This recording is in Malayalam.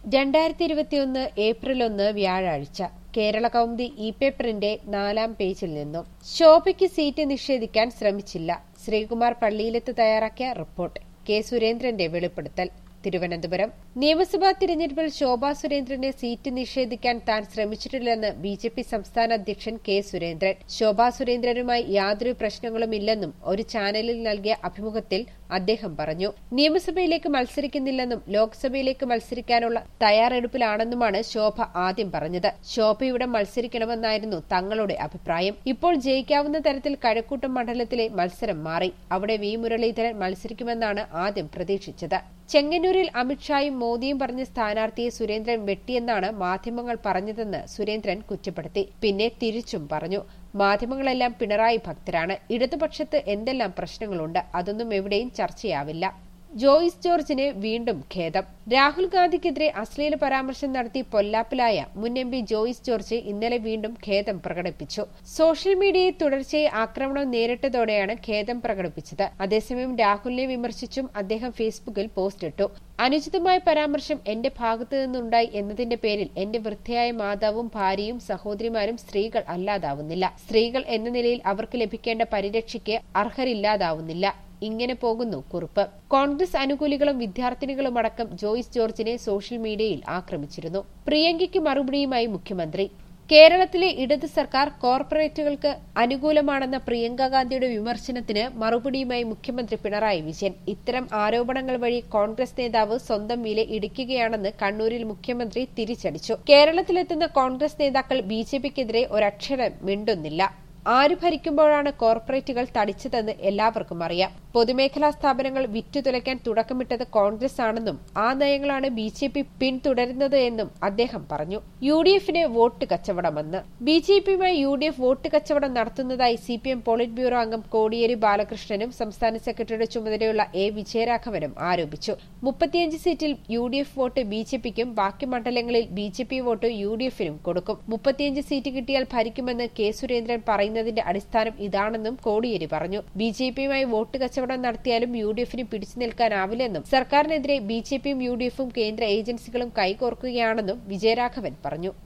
രണ്ടായിരത്തി ഇരുപത്തിയൊന്ന് ഏപ്രിൽ ഒന്ന് വ്യാഴാഴ്ച കേരള കൗമുദി ഇ പേപ്പറിന്റെ നാലാം പേജിൽ നിന്നും ശോഭയ്ക്ക് സീറ്റ് നിഷേധിക്കാൻ ശ്രമിച്ചില്ല ശ്രീകുമാർ പള്ളിയിലെത്ത് തയ്യാറാക്കിയ റിപ്പോർട്ട് കെ സുരേന്ദ്രന്റെ വെളിപ്പെടുത്തൽ തിരുവനന്തപുരം നിയമസഭാ തിരഞ്ഞെടുപ്പിൽ ശോഭാ സുരേന്ദ്രനെ സീറ്റ് നിഷേധിക്കാൻ താൻ ശ്രമിച്ചിട്ടില്ലെന്ന് ബി ജെ പി സംസ്ഥാന അധ്യക്ഷൻ കെ സുരേന്ദ്രൻ ശോഭാ സുരേന്ദ്രനുമായി യാതൊരു പ്രശ്നങ്ങളുമില്ലെന്നും ഒരു ചാനലിൽ നൽകിയ അഭിമുഖത്തിൽ അദ്ദേഹം പറഞ്ഞു നിയമസഭയിലേക്ക് മത്സരിക്കുന്നില്ലെന്നും ലോക്സഭയിലേക്ക് മത്സരിക്കാനുള്ള തയ്യാറെടുപ്പിലാണെന്നുമാണ് ശോഭ ആദ്യം പറഞ്ഞത് ശോഭ ഇവിടെ മത്സരിക്കണമെന്നായിരുന്നു തങ്ങളുടെ അഭിപ്രായം ഇപ്പോൾ ജയിക്കാവുന്ന തരത്തിൽ കഴക്കൂട്ടം മണ്ഡലത്തിലെ മത്സരം മാറി അവിടെ വി മുരളീധരൻ മത്സരിക്കുമെന്നാണ് ആദ്യം പ്രതീക്ഷിച്ചത് ചെങ്ങന്നൂരിൽ അമിത്ഷായും മോദിയും പറഞ്ഞ സ്ഥാനാർത്ഥിയെ സുരേന്ദ്രൻ വെട്ടിയെന്നാണ് മാധ്യമങ്ങൾ പറഞ്ഞതെന്ന് സുരേന്ദ്രൻ കുറ്റപ്പെടുത്തി പിന്നെ തിരിച്ചും പറഞ്ഞു മാധ്യമങ്ങളെല്ലാം പിണറായി ഭക്തരാണ് ഇടതുപക്ഷത്ത് എന്തെല്ലാം പ്രശ്നങ്ങളുണ്ട് അതൊന്നും എവിടെയും ചർച്ചയാവില്ല ജോയിസ് ജോർജിന് വീണ്ടും ഖേദം രാഹുൽ ഗാന്ധിക്കെതിരെ അശ്ലീല പരാമർശം നടത്തി പൊല്ലാപ്പിലായ മുൻ എം പി ജോയിസ് ജോർജ് ഇന്നലെ വീണ്ടും ഖേദം പ്രകടിപ്പിച്ചു സോഷ്യൽ മീഡിയയിൽ തുടർച്ചയായി ആക്രമണം നേരിട്ടതോടെയാണ് ഖേദം പ്രകടിപ്പിച്ചത് അതേസമയം രാഹുലിനെ വിമർശിച്ചും അദ്ദേഹം ഫേസ്ബുക്കിൽ പോസ്റ്റ് ഇട്ടു അനുചിതമായ പരാമർശം എന്റെ ഭാഗത്തു നിന്നുണ്ടായി എന്നതിന്റെ പേരിൽ എന്റെ വൃദ്ധയായ മാതാവും ഭാര്യയും സഹോദരിമാരും സ്ത്രീകൾ അല്ലാതാവുന്നില്ല സ്ത്രീകൾ എന്ന നിലയിൽ അവർക്ക് ലഭിക്കേണ്ട പരിരക്ഷയ്ക്ക് അർഹരില്ലാതാവുന്നില്ല ഇങ്ങനെ പോകുന്നു കുറിപ്പ് കോൺഗ്രസ് അനുകൂലികളും വിദ്യാർത്ഥിനികളുമടക്കം ജോയിസ് ജോർജിനെ സോഷ്യൽ മീഡിയയിൽ ആക്രമിച്ചിരുന്നു പ്രിയങ്കയ്ക്ക് മറുപടിയുമായി മുഖ്യമന്ത്രി കേരളത്തിലെ ഇടത് സർക്കാർ കോർപ്പറേറ്റുകൾക്ക് അനുകൂലമാണെന്ന പ്രിയങ്ക ഗാന്ധിയുടെ വിമർശനത്തിന് മറുപടിയുമായി മുഖ്യമന്ത്രി പിണറായി വിജയൻ ഇത്തരം ആരോപണങ്ങൾ വഴി കോൺഗ്രസ് നേതാവ് സ്വന്തം വില ഇടിക്കുകയാണെന്ന് കണ്ണൂരിൽ മുഖ്യമന്ത്രി തിരിച്ചടിച്ചു കേരളത്തിലെത്തുന്ന കോൺഗ്രസ് നേതാക്കൾ ബി ജെ പിക്കെതിരെ ഒരക്ഷരം മിണ്ടുന്നില്ല ആര് ഭരിക്കുമ്പോഴാണ് കോർപ്പറേറ്റുകൾ തടിച്ചതെന്ന് എല്ലാവർക്കും അറിയാം പൊതുമേഖലാ സ്ഥാപനങ്ങൾ വിറ്റുതുലയ്ക്കാൻ തുടക്കമിട്ടത് കോൺഗ്രസ് ആണെന്നും ആ നയങ്ങളാണ് ബി ജെ പി പിന്തുടരുന്നത് എന്നും അദ്ദേഹം പറഞ്ഞു യു ഡി എഫിന് വോട്ട് കച്ചവടമെന്ന് ബി ജെ പിയുമായി യു ഡി എഫ് വോട്ട് കച്ചവടം നടത്തുന്നതായി C P M polit bureau അംഗം കോടിയേരി ബാലകൃഷ്ണനും സംസ്ഥാന സെക്രട്ടറിയുടെ ചുമതലയുള്ള എ വിജയരാഘവനും ആരോപിച്ചു മുപ്പത്തിയഞ്ച് സീറ്റിൽ U D F vote B J പിക്കും ബാക്കി മണ്ഡലങ്ങളിൽ B J P vote U D എഫിനും കൊടുക്കും മുപ്പത്തിയഞ്ച് സീറ്റ് കിട്ടിയാൽ ഭരിക്കുമെന്ന് കെ സുരേന്ദ്രൻ പറയുന്നതിന്റെ അടിസ്ഥാനം ഇതാണെന്നും കോടിയേരി പറഞ്ഞു ബി ജെ പിയുമായി വോട്ട് കച്ചവടം നടത്തിയാലും യു ഡി എഫിന് പിടിച്ചു നിൽക്കാനാവില്ലെന്നും സർക്കാരിനെതിരെ ബി ജെ പിയും യു ഡി എഫും കേന്ദ്ര ഏജൻസികളും കൈകോർക്കുകയാണെന്നും വിജയരാഘവൻ പറഞ്ഞു